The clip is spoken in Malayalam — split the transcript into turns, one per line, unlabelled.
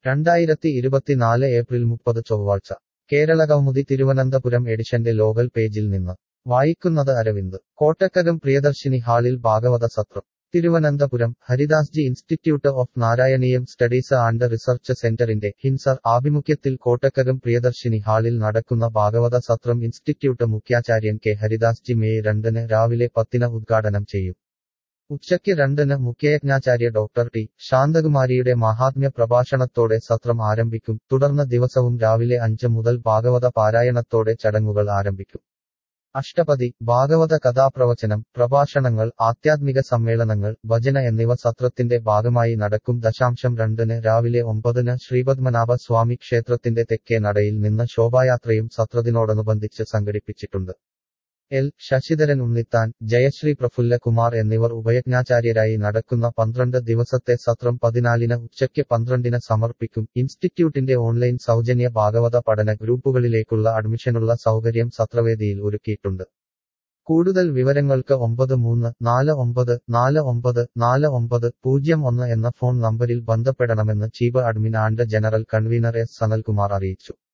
രണ്ടായിരത്തി ഇരുപത്തിനാല് ഏപ്രിൽ മുപ്പത് ചൊവ്വാഴ്ച കേരള കൗമുദി തിരുവനന്തപുരം എഡിഷന്റെ ലോകൽ പേജിൽ നിന്ന് വായിക്കുന്നത് അരവിന്ദ് കോട്ടക്കകം പ്രിയദർശിനി ഹാളിൽ ഭാഗവത സത്രം Thiruvananthapuram Haridasji institute of Narayaneeyam studies and research സെന്ററിന്റെ ഹിൻസർ ആഭിമുഖ്യത്തിൽ കോട്ടക്കകം പ്രിയദർശിനി ഹാളിൽ നടക്കുന്ന ഭാഗവത സത്രം ഇൻസ്റ്റിറ്റ്യൂട്ട് മുഖ്യാചാര്യൻ കെ ഹരിദാസ്ജി മെയ് രണ്ടിന് രാവിലെ പത്തിന് ഉദ്ഘാടനം ചെയ്യും ഉച്ചയ്ക്ക് രണ്ടിന് മുഖ്യയജ്ഞാചാര്യ ഡോക്ടർ ടി ശാന്തകുമാരിയുടെ മഹാത്മ്യ പ്രഭാഷണത്തോടെ സത്രം ആരംഭിക്കും തുടർന്ന് ദിവസവും രാവിലെ അഞ്ച് മുതൽ ഭാഗവത പാരായണത്തോടെ ചടങ്ങുകൾ ആരംഭിക്കും അഷ്ടപതി ഭാഗവത കഥാപ്രവചനം പ്രഭാഷണങ്ങൾ ആധ്യാത്മിക സമ്മേളനങ്ങൾ ഭജന എന്നിവ സത്രത്തിന്റെ ഭാഗമായി നടക്കും ദശാംശം രണ്ടിന് രാവിലെ ഒമ്പതിന് ശ്രീപത്മനാഭ സ്വാമി ക്ഷേത്രത്തിന്റെ തെക്കേ നടയിൽ നിന്ന് ശോഭായാത്രയും സത്രത്തിനോടനുബന്ധിച്ച് സംഘടിപ്പിച്ചിട്ടുണ്ട് എൽ ശശിധരൻ ഉണ്ണിത്താൻ ജയശ്രീ പ്രഫുല്ല കുമാർ എന്നിവർ ഉഭയജ്ഞാചാര്യരായി നടക്കുന്ന പന്ത്രണ്ട് ദിവസത്തെ സത്രം പതിനാലിന് ഉച്ചയ്ക്ക് പന്ത്രണ്ടിന് സമർപ്പിക്കും ഇൻസ്റ്റിറ്റ്യൂട്ടിന്റെ ഓൺലൈൻ സൗജന്യ ഭാഗവത പഠന ഗ്രൂപ്പുകളിലേക്കുള്ള അഡ്മിഷനുള്ള സൗകര്യം സത്രവേദിയിൽ ഒരുക്കിയിട്ടുണ്ട് കൂടുതൽ വിവരങ്ങൾക്ക് ഒമ്പത് മൂന്ന് നാല് ഒമ്പത് നാല് ഒമ്പത് നാല് ഒമ്പത് പൂജ്യം ഒന്ന് എന്ന ഫോൺ നമ്പരിൽ ബന്ധപ്പെടണമെന്ന് chief admin and general convener S Sanalkumar അറിയിച്ചു